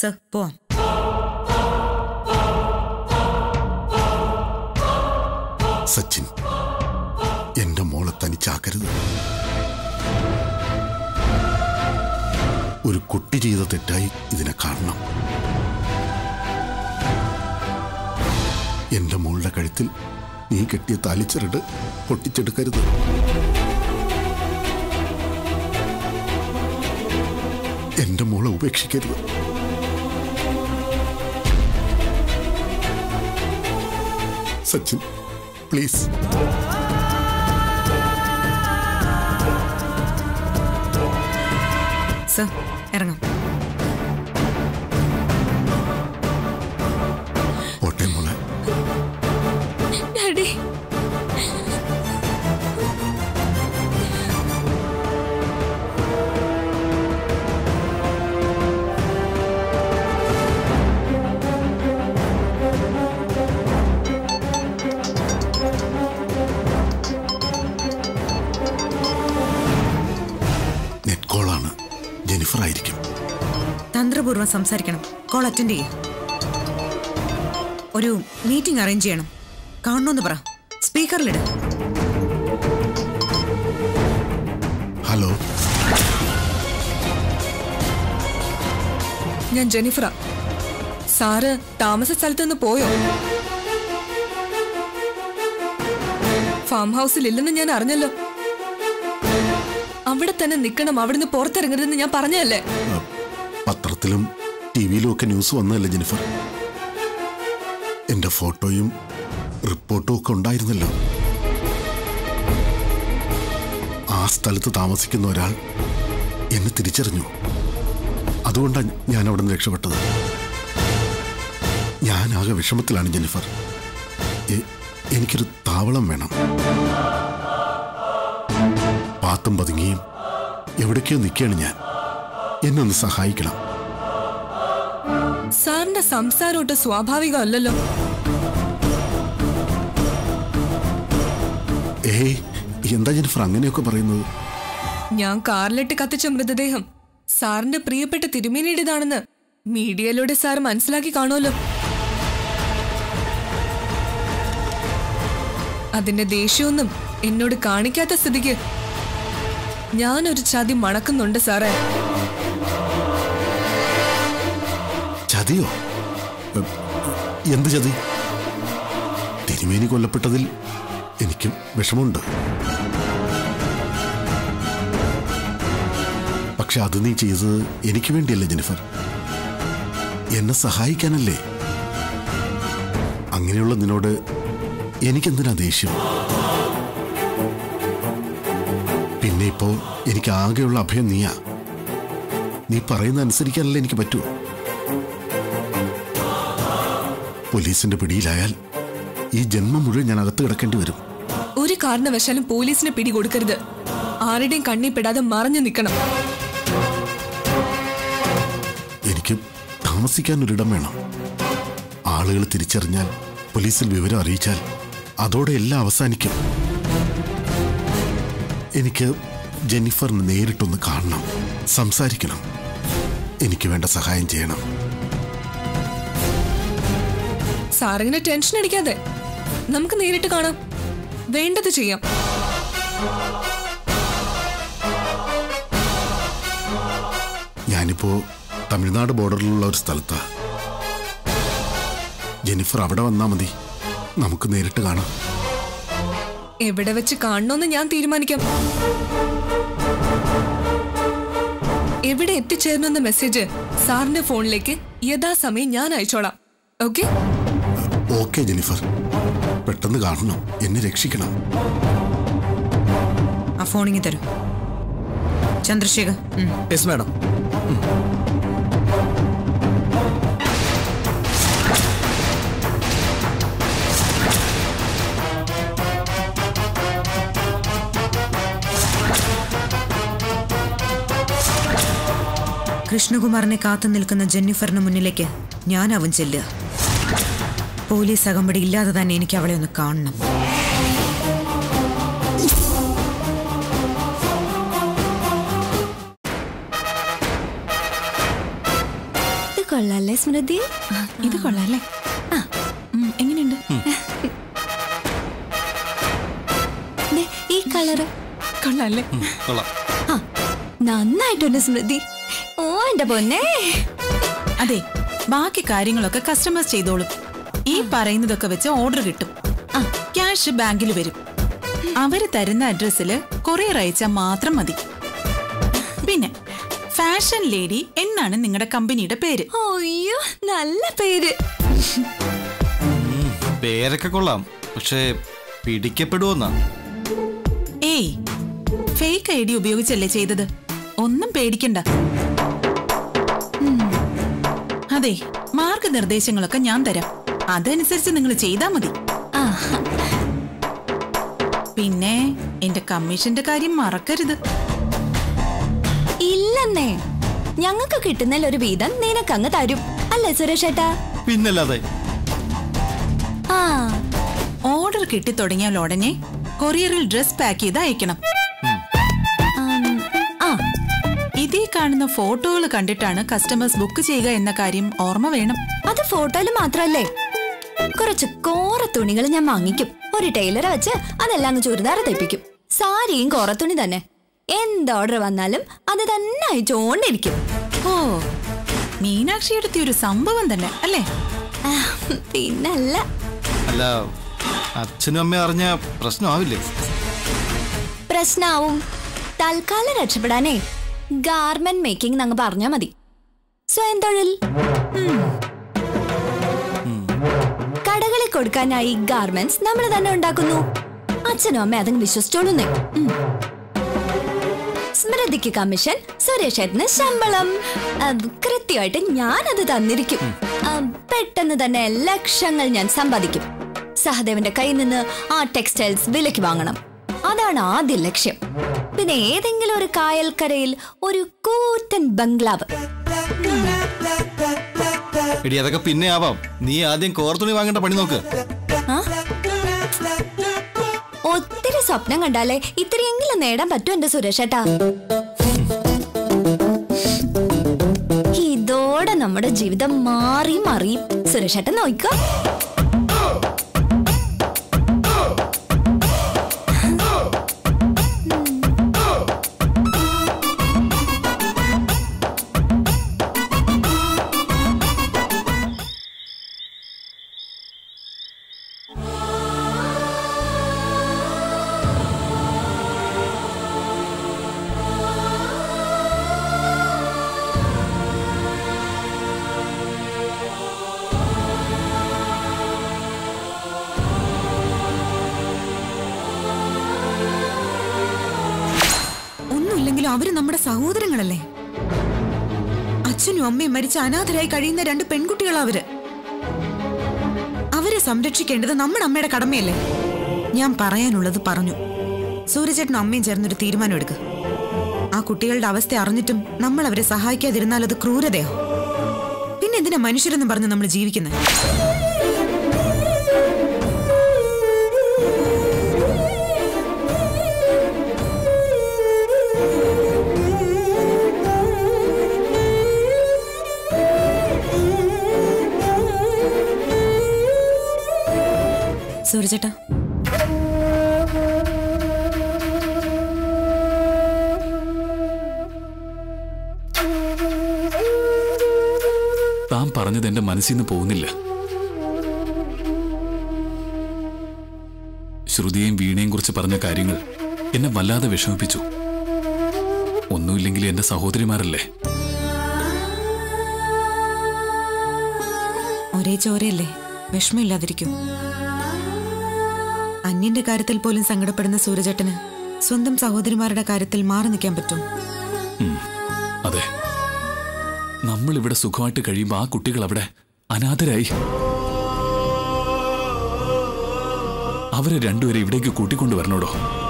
Sir പോവാം സച്ചിൻ എന്റെ മോളെ തനിച്ചാക്കരുത് ഒരു കുട്ടി ചെയ്ത തെറ്റായി ഇതിനെ കാണണം എന്റെ മോളുടെ കഴുത്തിൽ നീ കെട്ടിയ താലിച്ചരട് പൊട്ടിച്ചെടുക്കരുത് എന്റെ മോളെ ഉപേക്ഷിക്കരുത് സച്ചിൻ പ്ലീസ് സർ ഇറങ്ങാം പോട്ടെ മോളെ ഡാഡി നെറ്റ് കോളാണ് ജെനിഫർ ആയിരിക്കും തന്ത്രപൂർവ്വം സംസാരിക്കണം കോൾ അറ്റൻഡ് ചെയ്യും ഒരു മീറ്റിംഗ് അറേഞ്ച് ചെയ്യണം കാണണമെന്ന് പറ സ്പീക്കറിലിട് ഹലോ ഞാൻ ജെനിഫറ സാറ് താമസ സ്ഥലത്ത് നിന്ന് പോയോ ഫാം ഹൗസിൽ ഇല്ലെന്ന് ഞാൻ അറിഞ്ഞല്ലോ അവിടെ തന്നെ നിൽക്കണം അവിടുന്ന് പുറത്തിറങ്ങരുതെന്ന് ഞാൻ പറഞ്ഞതല്ലേ അഹ്, പത്രത്തിലും ടി വിയിലും ഒക്കെ ന്യൂസ് വന്നതല്ലേ ജെനിഫർ എന്റെ ഫോട്ടോയും റിപ്പോർട്ടും ഒക്കെ ഉണ്ടായിരുന്നല്ലോ ആ സ്ഥലത്ത് താമസിക്കുന്ന ഒരാൾ എന്നെ തിരിച്ചറിഞ്ഞു അതുകൊണ്ടാണ് ഞാൻ അവിടെ നിന്ന് രക്ഷപ്പെട്ടത് ഞാനാകെ വിഷമത്തിലാണ് ജെനിഫർ എ- എനിക്കൊരു താവളം വേണം പാത്തും പതുങ്ങിയും എവിടേക്കോ നിൽക്കുകയാണ് ഞാൻ എന്നെ ഒന്ന് സഹായിക്കണം സാറിന്റെ സംസാരം ഒട്ട് സ്വാഭാവികമല്ലല്ലോ ഏയ് എന്താ ജെനിഫർ അങ്ങനെയൊക്കെ പറയുന്നത് ഞാൻ കാറിലിട്ട് കത്തിച്ച മൃതദേഹം സാറിന്റെ പ്രിയപ്പെട്ട തിരുമേനിയുടേതാണെന്ന് മീഡിയയിലൂടെ സാർ മനസ്സിലാക്കി കാണുമല്ലോ അതിന്റെ ദേഷ്യമൊന്നും എന്നോട് കാണിക്കാത്ത സ്ഥിതിക്ക് ഞാനൊരു ചതി മണക്കുന്നുണ്ട് സാറേ ചതിയോ എ, എന്ത് ചതി തിരുമേനി കൊല്ലപ്പെട്ടതിൽ എനിക്കും വിഷമമുണ്ട് പക്ഷെ അത് നീ ചെയ്തത് എനിക്ക് വേണ്ടിയല്ലേ ജെനിഫർ എന്നെ സഹായിക്കാനല്ലേ അങ്ങനെയുള്ള നിന്നോട് എനിക്കെന്തിനാ ദേഷ്യം പിന്നെ ഇപ്പോ എനിക്ക് ആകെയുള്ള അഭയം നീയാ നീ പറയുന്ന അനുസരിക്കാനല്ലേ എനിക്ക് പറ്റൂ പോലീസിന്റെ പിടിയിലായാൽ ഈ ജന്മം മുഴുവൻ ഞാൻ അകത്ത് കിടക്കേണ്ടി വരും ഒരു കാരണവശാലും പോലീസിനെ പിടികൊടുക്കരുത് ആരുടെയും കണ്ണി പെടാതെ മറഞ്ഞു നിൽക്കണം എനിക്ക് താമസിക്കാൻ ഒരിടം വേണം ആളുകൾ തിരിച്ചറിഞ്ഞാൽ പോലീസിൽ വിവരം അറിയിച്ചാൽ അതോടെ എല്ലാം അവസാനിക്കും എനിക്ക് ജെന്നിഫറിന് നേരിട്ടൊന്ന് കാണണം സംസാരിക്കണം എനിക്ക് വേണ്ട സഹായം ചെയ്യണം സാറിങ്ങനെ ടെൻഷൻ അടിക്കാതെ നമുക്ക് നേരിട്ട് കാണാം വേണ്ടത് ചെയ്യാം ഞാനിപ്പോ തമിഴ്നാട് ബോർഡറിലുള്ള ഒരു സ്ഥലത്താ ജെന്നിഫർ അവിടെ വന്നാ മതി നമുക്ക് നേരിട്ട് കാണാം എവിടെ വെച്ച് കാണണമെന്ന് ഞാൻ തീരുമാനിക്കാം എവിടെ എത്തിച്ചേരണമെന്ന മെസ്സേജ് സാറിന്റെ ഫോണിലേക്ക് യഥാസമയം ഞാൻ അയച്ചോളാം ഓക്കെ ഓക്കെ ജെന്നിഫർ പെട്ടെന്ന് കാണണം എന്നെ രക്ഷിക്കണം ആ ഫോണിങ്ങി തരൂ ചന്ദ്രശേഖർ ഉം. യെസ് മാഡം കൃഷ്ണകുമാറിനെ കാത്തു നിൽക്കുന്ന ജെന്നിഫറിന് മുന്നിലേക്ക് ഞാനാവും ചെല്ലുക പോലീസ് അകമ്പടി ഇല്ലാതെ തന്നെ എനിക്ക് അവളെ ഒന്ന് കാണണം ഇത് കൊള്ളാല്ലേ സ്മൃതി ഇത് കൊള്ളാല്ലേ ആ ഉം, എങ്ങനെയുണ്ട് ദേ, ഈ കളറ് കൊള്ളാല്ലേ കൊള്ളാം ആ നന്നായിട്ടുണ്ട് സ്മൃതി ഓ എന്റെ പൊന്നേ അതെ ബാക്കി കാര്യങ്ങളൊക്കെ കസ്റ്റമേഴ്സ് ചെയ്തോളും ഈ പറയുന്നതൊക്കെ വെച്ച് ഓർഡർ കിട്ടും ആ ക്യാഷ് ബാങ്കിൽ വരും അവര് തരുന്ന അഡ്രസ്സില് കൊറിയർ അയച്ചാൽ മാത്രം മതി പിന്നെ ഫാഷൻ ലേഡി എന്നാണ് നിങ്ങളുടെ കമ്പനിയുടെ പേര് അയ്യോ നല്ല പേര് പേരൊക്കെ കൊള്ളാം പക്ഷേ പിടിക്കപ്പെടുവോന്നാ ഏയ് ഫേക്ക് ഐ ഡി ഉപയോഗിച്ചല്ലേ ചെയ്തത് ഒന്നും പേടിക്കണ്ട ഉം. അതെ മാർഗനിർദ്ദേശങ്ങളൊക്കെ ഞാൻ തരാം അതനുസരിച്ച് നിങ്ങൾ ചെയ്താൽ മതി ആ പിന്നെ എന്റെ കമ്മീഷന്റെ കാര്യം മറക്കരുത് ഇല്ലെന്നേ ഞങ്ങൾക്ക് കിട്ടുന്നതിൽ ഒരു വീതം നിനക്കങ്ങ് തരും അല്ലേ സുരേഷ് ഏട്ടാ പിന്നല്ലാതെ ആ ഓർഡർ കിട്ടിത്തുടങ്ങിയാൽ ഉടനെ കൊറിയറിൽ ഡ്രസ് പാക്ക് ചെയ്ത് അയക്കണം ആം, ആ ഇതേ കാണുന്ന ഫോട്ടോകൾ കണ്ടിട്ടാണ് കസ്റ്റമേഴ്സ് ബുക്ക് ചെയ്യുക എന്ന കാര്യം ഓർമ്മ വേണം അത് ഫോട്ടോയില് മാത്രല്ലേ കുറച്ച് കോറ തുണികൾ ഞാൻ വാങ്ങിക്കും ഒരു ടൈലറെ വെച്ച് അതെല്ലാം അങ്ങ് ചുരിദാറ് തെപ്പിക്കും സാരിയും കോറത്തുണി തന്നെ എന്ത് ഓർഡർ വന്നാലും അത് തന്നെ അയച്ചുകൊണ്ടിരിക്കും ഓ മീനാക്ഷി എടുത്തിയ ഒരു സംഭവം തന്നെ അല്ലേ ആ, പിന്നല്ല അല്ല അച്ഛനും അമ്മയും അറിഞ്ഞ പ്രശ്നമാവില്ലേ പ്രശ്നാവും തൽക്കാലം രക്ഷപ്പെടാനേ ഗാർമെന്റ് മേക്കിംഗ് അങ്ങ് പറഞ്ഞാ മതി സ്വയം തൊഴിൽ ഉം. കടകളിൽ കൊടുക്കാനായി ഗാർമെന്റ്സ് നമ്മൾ തന്നെ ഉണ്ടാക്കുന്നു അച്ഛനും അമ്മ അതങ്ങ് വിശ്വസിച്ചോളുന്നേ ഉം. സ്മൃതിക്ക് കമ്മീഷൻ സുരേഷ് ഏട്ടന് ശമ്പളം അം, കൃത്യമായിട്ട് ഞാനത് തന്നിരിക്കും അം, പെട്ടെന്ന് തന്നെ ലക്ഷങ്ങൾ ഞാൻ സമ്പാദിക്കും സഹദേവന്റെ കയ്യിൽ നിന്ന് ആ ടെക്സ്റ്റൈൽസ് വിലയ്ക്ക് വാങ്ങണം അതാണ് ആദ്യ ലക്ഷ്യം പിന്നെ ഏതെങ്കിലും ഒരു കായൽക്കരയിൽ ഒരു കൂറ്റൻ ബംഗ്ലാവ് എടി അതൊക്കെ പിന്നെ ആവാം നീ ആദ്യം കോർത്തുണി വാങ്ങേണ്ട പണി നോക്ക് ആ? ഒത്തിരി സ്വപ്നം കണ്ടാലേ ഇത്തിരിയെങ്കിലും നേടാൻ പറ്റും എന്റെ സുരേഷേട്ടാ ഇതോടെ നമ്മുടെ ജീവിതം മാറി മാറി സുരേഷേട്ടൻ നോക്കോ ഒന്നുമില്ലെങ്കിലും അവര് നമ്മുടെ സഹോദരങ്ങളല്ലേ അച്ഛനും അമ്മയും മരിച്ച അനാഥരായി കഴിയുന്ന രണ്ട് പെൺകുട്ടികളാ അവര് അവരെ സംരക്ഷിക്കേണ്ടത് നമ്മുടെ അമ്മയുടെ കടമയല്ലേ ഞാൻ പറയാനുള്ളത് പറഞ്ഞു സൂര്യചേട്ടനും അമ്മയും ചേർന്നൊരു തീരുമാനം എടുക്കുക ആ കുട്ടികളുടെ അവസ്ഥ അറിഞ്ഞിട്ടും നമ്മൾ അവരെ സഹായിക്കാതിരുന്നാൽ അത് ക്രൂരതയോ പിന്നെ എന്തിനാ മനുഷ്യരെന്നും പറഞ്ഞ് നമ്മൾ ജീവിക്കുന്നത് സൂര്യചേട്ടാ താൻ പറഞ്ഞത് എന്റെ മനസ്സിൽ നിന്ന് പോകുന്നില്ല ശ്രുതിയെയും വീണയും കുറിച്ച് പറഞ്ഞ കാര്യങ്ങൾ എന്നെ വല്ലാതെ വിഷമിപ്പിച്ചു ഒന്നുമില്ലെങ്കിൽ എന്റെ സഹോദരിമാരല്ലേ ഒരേ ചോരയല്ലേ വിഷമമില്ലാതിരിക്കും അന്യന്റെ കാര്യത്തിൽ പോലും സങ്കടപ്പെടുന്ന സൂര്യചേട്ടന് സ്വന്തം സഹോദരിമാരുടെ കാര്യത്തിൽ മാറി നിൽക്കാൻ പറ്റും ഉം, അതെ നമ്മൾ ഇവിടെ സുഖമായിട്ട് കഴിയുമ്പോൾ ആ കുട്ടികൾ അവിടെ അനാഥരായി അവരെ രണ്ടുപേരെ ഇവിടേക്ക് കൂട്ടിക്കൊണ്ടുവരണോടോ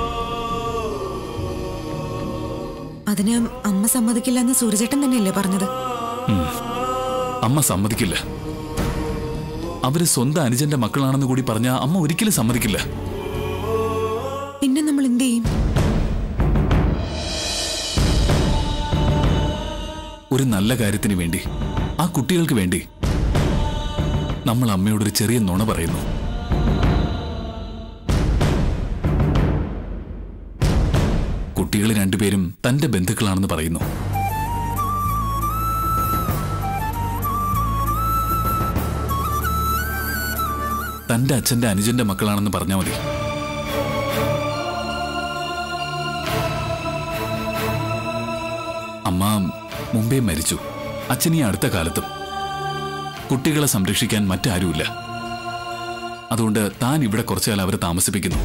അതിന് അമ്മ സമ്മതിക്കില്ല എന്ന് സൂര്യചേട്ടൻ തന്നെയല്ലേ പറഞ്ഞത് അമ്മ സമ്മതിക്കില്ല അവര് സ്വന്തം അനുജന്റെ മക്കളാണെന്ന് കൂടി പറഞ്ഞ അമ്മ ഒരിക്കലും സമ്മതിക്കില്ല പിന്നെ നമ്മൾ എന്ത് ചെയ്യും ഒരു നല്ല കാര്യത്തിന് വേണ്ടി ആ കുട്ടികൾക്ക് വേണ്ടി നമ്മൾ അമ്മയോടൊരു ചെറിയ നുണ പറയുന്നു കുട്ടികൾ രണ്ടുപേരും തന്റെ ബന്ധുക്കളാണെന്ന് പറയുന്നു തന്റെ അച്ഛന്റെ അനുജന്റെ മക്കളാണെന്ന് പറഞ്ഞാൽ മതി അമ്മ മുമ്പേ മരിച്ചു അച്ഛൻ ഈ അടുത്ത കാലത്തും കുട്ടികളെ സംരക്ഷിക്കാൻ മറ്റാരുമില്ല അതുകൊണ്ട് താൻ ഇവിടെ കുറച്ചുകാലം അവരെ താമസിപ്പിക്കുന്നു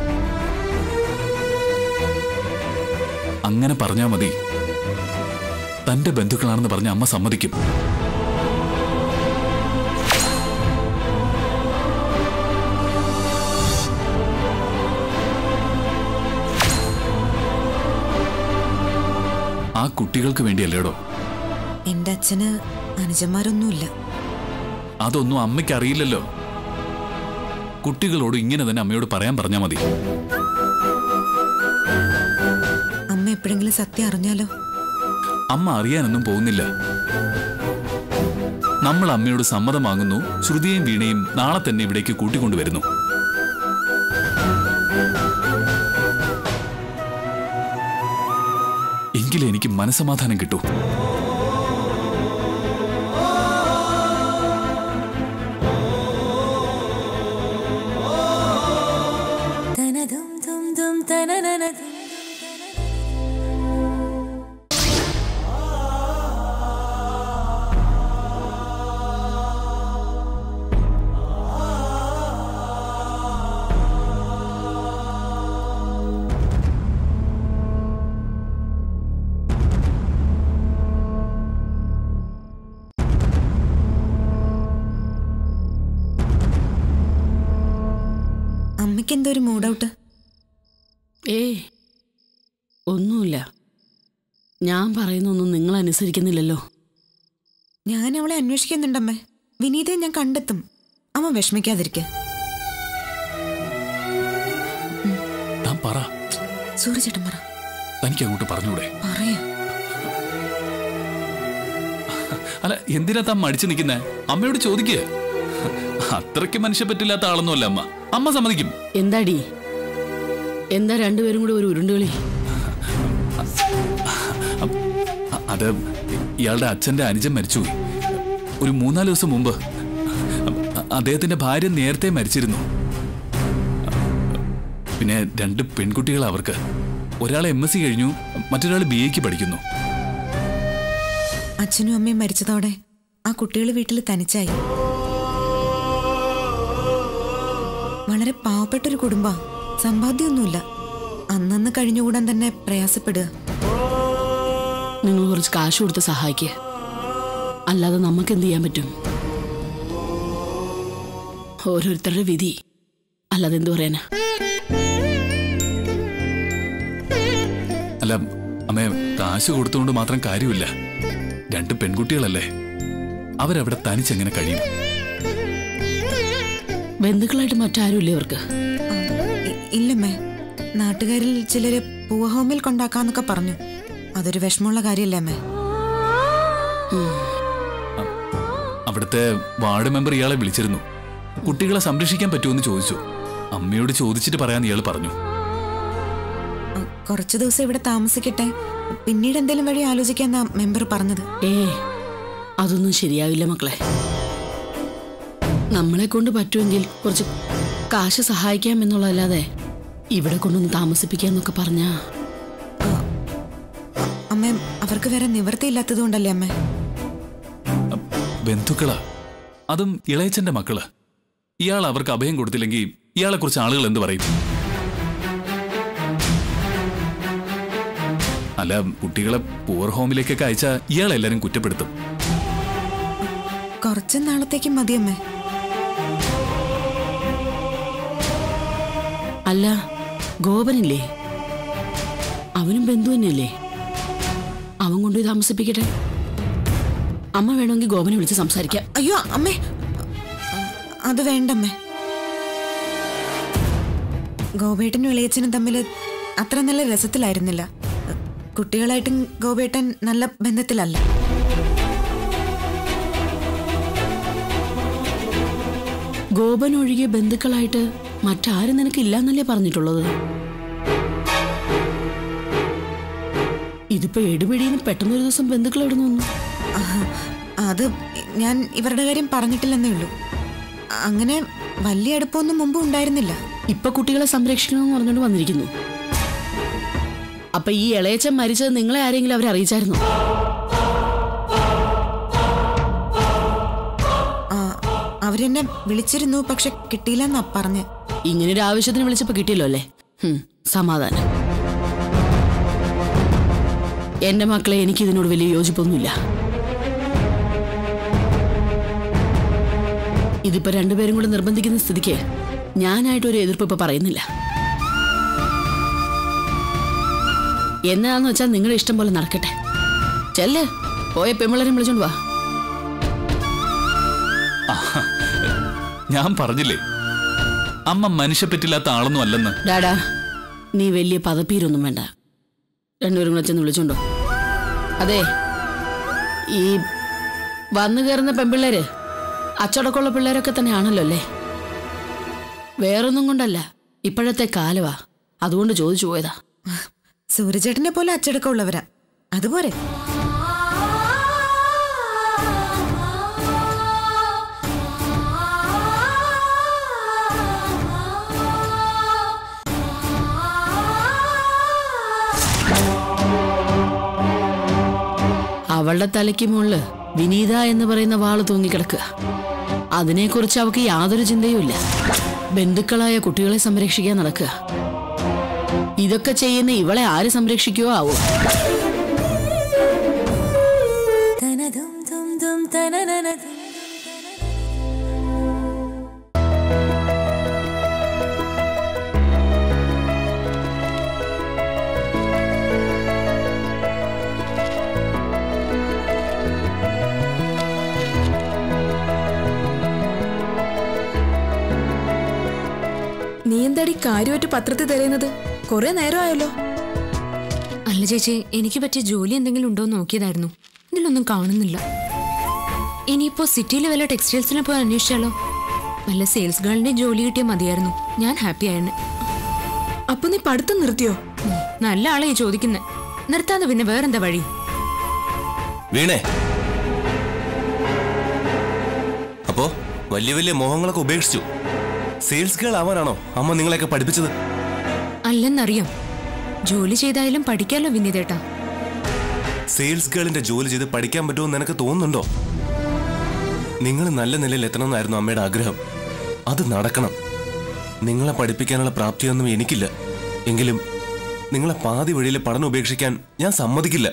അങ്ങനെ പറഞ്ഞാൽ മതി തന്റെ ബന്ധുക്കളാണെന്ന് പറഞ്ഞ അമ്മ സമ്മതിക്കും ആ കുട്ടികൾക്ക് വേണ്ടിയല്ലേടോ എന്റെ അച്ഛന് അനുജന്മാരൊന്നുമില്ല അതൊന്നും അമ്മയ്ക്ക് അറിയില്ലല്ലോ കുട്ടികളോട് ഇങ്ങനെ തന്നെ അമ്മയോട് പറയാൻ പറഞ്ഞാൽ മതി അമ്മ എപ്പോഴെങ്കിലും സത്യം അറിഞ്ഞാലോ അമ്മ അറിയാനൊന്നും പോകുന്നില്ല നമ്മൾ അമ്മയോട് സമ്മതം വാങ്ങുന്നു ശ്രുതിയെയും വീണയും നാളെ തന്നെ ഇവിടേക്ക് കൂട്ടിക്കൊണ്ടുവരുന്നു എങ്കിലേ എനിക്ക് മനസമാധാനം കിട്ടൂ അമ്മയ്ക്ക് എന്തോ ഒരു മൂഡ് ഔട്ട് ഏയ് ഒന്നുമില്ല ഞാൻ പറയുന്നൊന്നും നിങ്ങൾ അനുസരിക്കുന്നില്ലല്ലോ ഞാൻ അവളെ അന്വേഷിക്കുന്നുണ്ടമ്മേ വിനീതയെ ഞാൻ കണ്ടെത്തും അമ്മ വിഷമിക്കാതിരിക്ക താൻ പറ സൂര്യചേട്ടൻ പറ തനിക്ക് അങ്ങോട്ട് പറഞ്ഞൂടെ പറയാ അല്ല എന്തിനാ താൻ മടിച്ചു നിൽക്കുന്നേ അമ്മയോട് ചോദിക്കുക അത്രയ്ക്ക് മനുഷ്യ പറ്റില്ലാത്ത ആളൊന്നുമല്ല അമ്മ അമ്മ സമ്മതിക്കും എന്താടി എന്താ രണ്ടുപേരും കൂടി ഒരു ഉരുണ്ടുകളി അ- അത് ഇയാളുടെ അച്ഛന്റെ അനുജൻ മരിച്ചുപോയി ഒരു മൂന്നാല് ദിവസം മുമ്പ് അ- അദ്ദേഹത്തിന്റെ ഭാര്യ നേരത്തെ മരിച്ചിരുന്നു പിന്നെ രണ്ട് പെൺകുട്ടികൾ അവർക്ക് ഒരാൾ എം എസ് സി കഴിഞ്ഞു മറ്റൊരാൾ ബി എക്ക് പഠിക്കുന്നു അച്ഛനും അമ്മയും മരിച്ചതോടെ ആ കുട്ടികൾ വീട്ടിൽ തനിച്ചായി വളരെ പാവപ്പെട്ടൊരു കുടുംബ സമ്പാദ്യമൊന്നുമില്ല അന്നന്ന് കഴിഞ്ഞുകൂടാൻ തന്നെ പ്രയാസപ്പെടുക നിങ്ങൾ കുറച്ച് കാശ് കൊടുത്ത് സഹായിക്കുക അല്ലാതെ നമുക്ക് എന്ത് ചെയ്യാൻ പറ്റും ഓരോരുത്തരുടെ വിധി അല്ലാതെ എന്തു പറയാനാ അല്ല അമ്മ കാശ് കൊടുത്തുകൊണ്ട് മാത്രം കാര്യമില്ല രണ്ട് പെൺകുട്ടികളല്ലേ അവരവിടെ തനിച്ചെങ്ങനെ കഴിയും ബന്ധുക്കളായിട്ട് മറ്റാരുമില്ലേ അവർക്ക് ഇ- ഇല്ലമ്മേ നാട്ടുകാരിൽ ചിലര് പൂവ ഹോമിൽ കൊണ്ടാക്കാന്നൊക്കെ പറഞ്ഞു അതൊരു വിഷമമുള്ള കാര്യമല്ലേ അമ്മേ അവിടുത്തെ വാർഡ് മെമ്പർ ഇയാളെ വിളിച്ചിരുന്നു കുട്ടികളെ സംരക്ഷിക്കാൻ പറ്റുമെന്ന് ചോദിച്ചു അമ്മയോട് ചോദിച്ചിട്ട് പറയാൻ ഇയാൾ പറഞ്ഞു അ, കുറച്ചു ദിവസം ഇവിടെ താമസിക്കട്ടെ പിന്നീട് എന്തെങ്കിലും വഴി ആലോചിക്കാന്നാ മെമ്പർ പറഞ്ഞത് ഏ അതൊന്നും ശരിയാവില്ല മക്കളെ നമ്മളെ കൊണ്ട് പറ്റുമെങ്കിൽ കുറച്ച് കാശ് സഹായിക്കാം എന്നുള്ളതല്ലാതെ ഇവിടെ കൊണ്ടൊന്ന് താമസിപ്പിക്കാന്നൊക്കെ പറഞ്ഞാ അമ്മ അവർക്ക് വേറെ നിവൃത്തിയില്ലാത്തത് കൊണ്ടല്ലേ അമ്മേ ബന്ധുക്കളാ അതും ഇളയച്ചന്റെ മക്കള് ഇയാൾ അവർക്ക് അഭയം കൊടുത്തില്ലെങ്കിൽ ഇയാളെ കുറിച്ച് ആളുകൾ എന്ത് പറയും അല്ല കുട്ടികളെ പൂർ ഹോമിലേക്കൊക്കെ അയച്ച ഇയാളെല്ലാരും കുറ്റപ്പെടുത്തും കുറച്ച് നാളത്തേക്ക് മതി അമ്മേ അല്ല ഗോപനില്ലേ അവനും ബന്ധു തന്നെയല്ലേ അവൻ കൊണ്ടുപോയി താമസിപ്പിക്കട്ടെ അമ്മ വേണമെങ്കിൽ ഗോപനെ വിളിച്ച് സംസാരിക്കാം അയ്യോ അമ്മേ അത് വേണ്ടമ്മേ ഗോപേട്ടനും ഇളയച്ചനും തമ്മിൽ അത്ര നല്ല രസത്തിലായിരുന്നില്ല കുട്ടികളായിട്ടും ഗോപേട്ടൻ നല്ല ബന്ധത്തിലല്ല ഗോപൻ ഒഴികെ ബന്ധുക്കളായിട്ട് മറ്റാരും നിനക്ക് ഇല്ലാന്നല്ലേ പറഞ്ഞിട്ടുള്ളത് ഇതിപ്പോ എടുപിടിയിൽ പെട്ടെന്നൊരു ദിവസം ബന്ധുക്കൾ എവിടെ നിന്ന് വന്നു ആഹ്, അത് ഞാൻ ഇവരുടെ കാര്യം പറഞ്ഞിട്ടില്ലെന്നേ ഉള്ളൂ അങ്ങനെ വലിയ അടുപ്പമൊന്നും മുമ്പ് ഉണ്ടായിരുന്നില്ല ഇപ്പൊ കുട്ടികളെ സംരക്ഷിക്കണമെന്ന് പറഞ്ഞുകൊണ്ട് വന്നിരിക്കുന്നു അപ്പൊ ഈ ഇളയച്ചൻ മരിച്ചത് നിങ്ങളെ ആരെങ്കിലും അവരെ അറിയിച്ചായിരുന്നോ ആ, അവരെന്നെ വിളിച്ചിരുന്നു പക്ഷെ കിട്ടിയില്ലെന്നാ പറഞ്ഞ് ഇങ്ങനെ ഒരു ആവശ്യത്തിന് വിളിച്ചപ്പോ കിട്ടിയല്ലോ അല്ലേ ഹും, സമാധാനം എന്റെ മക്കളെ എനിക്ക് ഇതിനോട് വലിയ യോജിപ്പൊന്നുമില്ല ഇതിപ്പോ രണ്ടുപേരും കൂടെ നിർബന്ധിക്കുന്ന സ്ഥിതിക്ക് ഞാനായിട്ട് ഒരു എതിർപ്പ് ഇപ്പൊ പറയുന്നില്ല എന്നാന്ന് വെച്ചാൽ നിങ്ങളുടെ ഇഷ്ടം പോലെ നടക്കട്ടെ ചെല്ലേ പോയ പെമ്പിളരെ വിളിച്ചോണ്ട് വാ ഞാൻ പറഞ്ഞില്ലേ അമ്മ മനുഷ്യപ്പറ്റില്ലാത്ത ആളൊന്നും അല്ലെന്ന് ഡാഡാ നീ വലിയ പദപ്പീരൊന്നും വേണ്ട രണ്ടുപേരും കൂടെ ചെന്ന് വിളിച്ചോണ്ടോ അതെ ഈ വന്നു കയറുന്ന പെൺപിള്ളേര് അച്ചടക്കമുള്ള പിള്ളേരൊക്കെ തന്നെയാണല്ലോ അല്ലേ വേറൊന്നും കൊണ്ടല്ല ഇപ്പോഴത്തെ കാലവാ അതുകൊണ്ട് ചോദിച്ചു പോയതാ സൂര്യചേട്ടനെ പോലെ അച്ചടക്കമുള്ളവരാ അതുപോലെ അവളുടെ തലയ്ക്ക് മുകളില് വിനീത എന്ന് പറയുന്ന വാള് തൂങ്ങിക്കിടക്കുക അതിനെക്കുറിച്ച് അവൾക്ക് യാതൊരു ചിന്തയുമില്ല ബന്ധുക്കളായ കുട്ടികളെ സംരക്ഷിക്കാൻ നടക്കുക ഇതൊക്കെ ചെയ്യുന്ന ഇവളെ ആര് സംരക്ഷിക്കുവോ ആവോ നീ എന്താടി കാര്യമായിട്ട് പത്രത്തിൽ തിരയുന്നത് കുറെ നേരമായല്ലോ അല്ല ചേച്ചി എനിക്ക് പറ്റിയ ജോലി എന്തെങ്കിലും ഉണ്ടോ എന്ന് നോക്കിയതായിരുന്നു ഇതിലൊന്നും കാണുന്നില്ല ഇനിയിപ്പോ സിറ്റിയിൽ വല്ല ടെക്സ്റ്റൈൽസിനെ പോയി അന്വേഷിച്ചാലോ വല്ല സെയിൽസ് ഗേളിന്റെ ജോലി കിട്ടിയാൽ മതിയായിരുന്നു ഞാൻ ഹാപ്പി ആയിരുന്നു അപ്പൊ നീ പഠിത്തം നിർത്തിയോ നല്ല ആളെ ചോദിക്കുന്നേ നിർത്താതെ പിന്നെ വേറെന്താ വഴി വീണേ അപ്പോ വലിയ വലിയ മോഹങ്ങളൊക്കെ ഉപേക്ഷിച്ചു സെയിൽസ് ഗേൾ ആവാനാണോ അമ്മ നിങ്ങളെയൊക്കെ പഠിപ്പിച്ചത് അല്ലെന്നറിയാം ജോലി ചെയ്തായാലും പഠിക്കാലോ വിനീതേട്ടാ സെയിൽസ് ഗേളിന്റെ ജോലി ചെയ്ത് പഠിക്കാൻ പറ്റുമെന്ന് നിനക്ക് തോന്നുന്നുണ്ടോ നിങ്ങൾ നല്ല നിലയിൽ എത്തണമെന്നായിരുന്നു അമ്മയുടെ ആഗ്രഹം അത് നടക്കണം നിങ്ങളെ പഠിപ്പിക്കാനുള്ള പ്രാപ്തിയൊന്നും എനിക്കില്ല എങ്കിലും നിങ്ങളെ പാതി വഴിയിൽ പഠനം ഉപേക്ഷിക്കാൻ ഞാൻ സമ്മതിക്കില്ല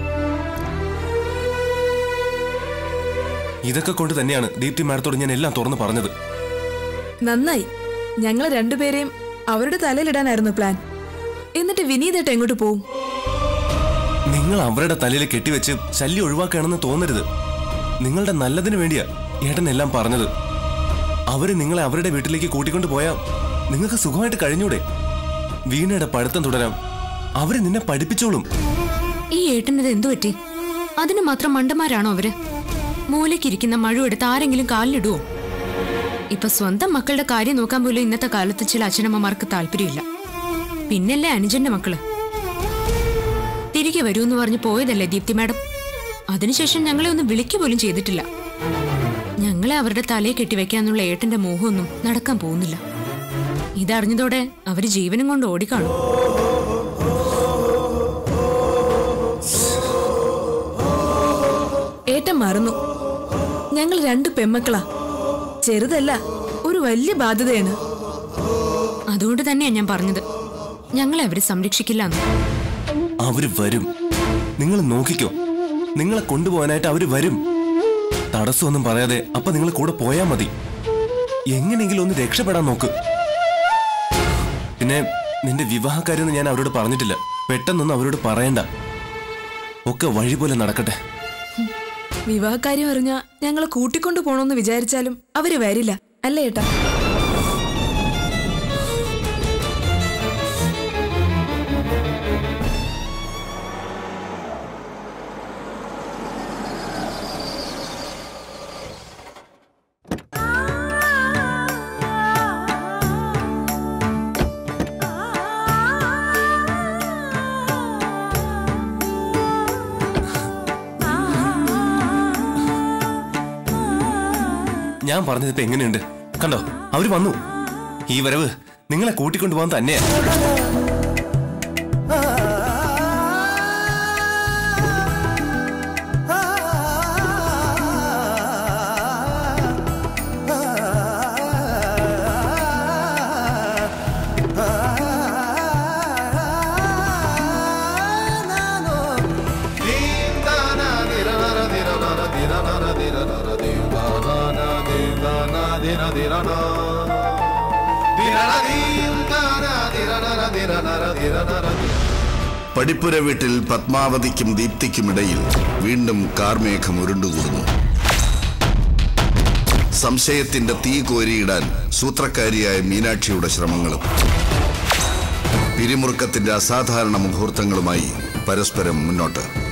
ഇതൊക്കെ കൊണ്ട് തന്നെയാണ് ദീപ്തി മാഡത്തോട് ഞാൻ എല്ലാം തുറന്നു പറഞ്ഞത് നന്നായി ഞങ്ങൾ രണ്ടുപേരെയും അവരുടെ തലയിലിടാനായിരുന്നു പ്ലാൻ എന്നിട്ട് വിനീതേട്ട എങ്ങോട്ട് പോവും നിങ്ങൾ അവരുടെ തലയിൽ കെട്ടിവെച്ച് ശല്യം ഒഴിവാക്കുകയാണെന്ന് തോന്നരുത് നിങ്ങളുടെ നല്ലതിന് വേണ്ടിയാ ഏട്ടൻ എല്ലാം പറഞ്ഞത് അവര് നിങ്ങളെ അവരുടെ വീട്ടിലേക്ക് കൂട്ടിക്കൊണ്ട് പോയാ നിങ്ങൾക്ക് സുഖമായിട്ട് കഴിഞ്ഞൂടെ വീണയുടെ പഠിത്തം തുടരാം അവര് നിന്നെ പഠിപ്പിച്ചോളും ഈ ഏട്ടനത് എന്തു പറ്റി അതിന് മാത്രം മണ്ടന്മാരാണോ അവര് മൂലയ്ക്കിരിക്കുന്ന മഴ എടുത്ത് ആരെങ്കിലും കാലിലിടുവോ ഇപ്പൊ സ്വന്തം മക്കളുടെ കാര്യം നോക്കാൻ പോലും ഇന്നത്തെ കാലത്ത് ചില അച്ഛനമ്മമാർക്ക് താല്പര്യമില്ല പിന്നല്ലേ അനുജന്റെ മക്കള് തിരികെ വരൂന്ന് പറഞ്ഞ് പോയതല്ലേ ദീപ്തി മാഡം അതിനുശേഷം ഞങ്ങളെ ഒന്ന് വിളിക്കുക പോലും ചെയ്തിട്ടില്ല ഞങ്ങളെ അവരുടെ തലയെ കെട്ടിവെക്കാന്നുള്ള ഏട്ടന്റെ മോഹമൊന്നും നടക്കാൻ പോകുന്നില്ല ഇതറിഞ്ഞതോടെ അവര് ജീവനും കൊണ്ട് ഓടിക്കാണും ഏട്ടൻ മറന്നു ഞങ്ങൾ രണ്ട് പെമ്മക്കളാ ചെറുതല്ല ഒരു വലിയ ബാധ്യതയാണ് അതുകൊണ്ട് തന്നെയാ ഞാൻ പറഞ്ഞത് ഞങ്ങളെ അവര് സംരക്ഷിക്കില്ല അവര് വരും നിങ്ങൾ നോക്കിക്കോ നിങ്ങളെ കൊണ്ടുപോകാനായിട്ട് അവര് വരും തടസ്സമൊന്നും പറയാതെ അപ്പൊ നിങ്ങൾ കൂടെ പോയാ മതി എങ്ങനെയെങ്കിലും ഒന്ന് രക്ഷപ്പെടാൻ നോക്ക് പിന്നെ നിന്റെ വിവാഹക്കാരെന്ന് ഞാൻ അവരോട് പറഞ്ഞിട്ടില്ല പെട്ടെന്നൊന്നും അവരോട് പറയണ്ട ഒക്കെ വഴി പോലെ നടക്കട്ടെ വിവാഹക്കാര്യം അറിഞ്ഞാ ഞങ്ങളെ കൂട്ടിക്കൊണ്ടു പോണോന്ന് വിചാരിച്ചാലും അവര് വരില്ല അല്ലേ ഏട്ടാ ഞാൻ പറഞ്ഞത് ഇപ്പൊ എങ്ങനെയുണ്ട് കണ്ടോ അവര് വന്നു ഈ വരവ് നിങ്ങളെ കൂട്ടിക്കൊണ്ടുപോകാൻ തന്നെയാ പടിപ്പുര വീട്ടിൽ പത്മാവതിക്കും ദീപ്തിക്കുമിടയിൽ വീണ്ടും കാർമേഘം ഉരുണ്ടുകൂടുന്നു സംശയത്തിന്റെ തീ കോരിയിടാൻ സൂത്രക്കാരിയായ മീനാക്ഷിയുടെ ശ്രമങ്ങളും പിരിമുറുക്കത്തിന്റെ അസാധാരണ മുഹൂർത്തങ്ങളുമായി പരസ്പരം മുന്നോട്ട്